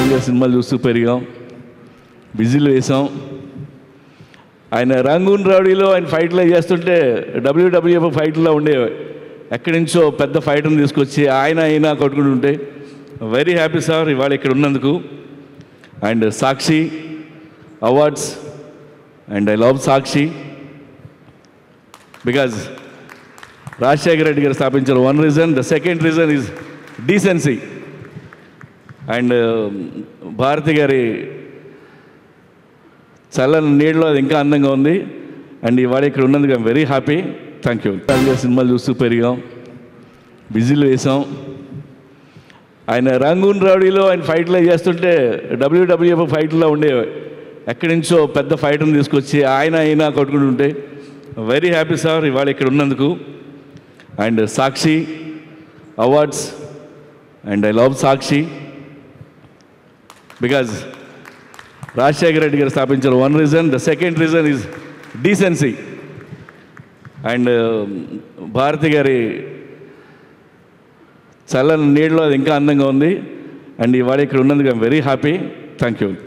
గారి సినిమాలు చూస్తూ పెరిగాం బిజీలు వేసాం ఆయన రంగూన్ రౌడీలో ఆయన ఫైట్లో చేస్తుంటే డబ్ల్యూడబ్ల్యూఎఫ్ ఫైట్లో ఉండే ఎక్కడి నుంచో పెద్ద ఫైటర్ని తీసుకొచ్చి ఆయన అయినా కొట్టుకుంటుంటే వెరీ హ్యాపీ సార్ ఇవాళ ఇక్కడ ఉన్నందుకు and Sakshi awards and I love Sakshi because Rajasekhara Reddy గారు స్థాపించిన one reason the second reason is decency and Bharathi గారి చల్లని నీళ్ళలో అది ఇంకా అందంగా ఉంది అండ్ ఇవాళ ఇక్కడ ఉన్నందుకు I'm very happy thank you సినిమాలు చూస్తూ పెరిగాం బిజీలు వేసాం ఆయన రంగూన్ రౌడీలో ఆయన ఫైట్లో చేస్తుంటే డబ్ల్యూడబ్ల్యూఎఫ్ ఫైట్లో ఉండే ఎక్కడి నుంచో పెద్ద ఫైటర్ని తీసుకొచ్చి ఆయన అయినా కొట్టుకుంటుంటే వెరీ హ్యాపీ సార్ ఇవాళ ఇక్కడ ఉన్నందుకు and Sakshi awards and I love Sakshi because Rajasekhara Reddy గారు స్థాపించిన one reason the second reason is decency and Bharathi గారి చల్లని నీళ్ళలో అది ఇంకా అందంగా ఉంది అండ్ ఇవాళ ఇక్కడ ఉన్నందుకు I'm very happy thank you